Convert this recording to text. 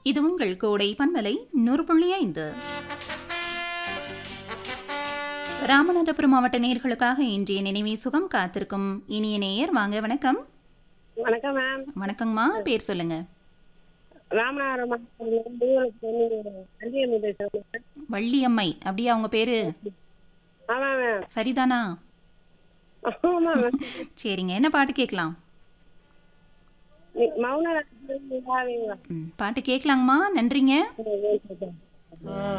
இது உங்கள் கோடை பன்மலை நூறு புள்ளி ஐந்து ராமநாதபுரம் மாவட்ட நேர்களுக்காக இன்றைய நினைவே சுகம் காத்திருக்கும் இனிய நேயர் வாங்க வணக்கம் வணக்கம் மேம் வணக்கங்கம்மா பேர் சொல்லுங்க ராமநாதபுரம் மாவட்டத்தில் கல்வியம்மி பேசுகிறேன் மேம் வள்ளியம்மை அப்படியா அவங்க பேரு ஆமாம் மேம் சரிதானா ஆமாம் மேம் சரிங்க என்ன பாட்டு கேட்கலாம் நீ- மௌன ராகத்தில் நிலாவே வா. ம், பாட்டு கேட்கலாங்கம்மா நன்றிங்க ம்,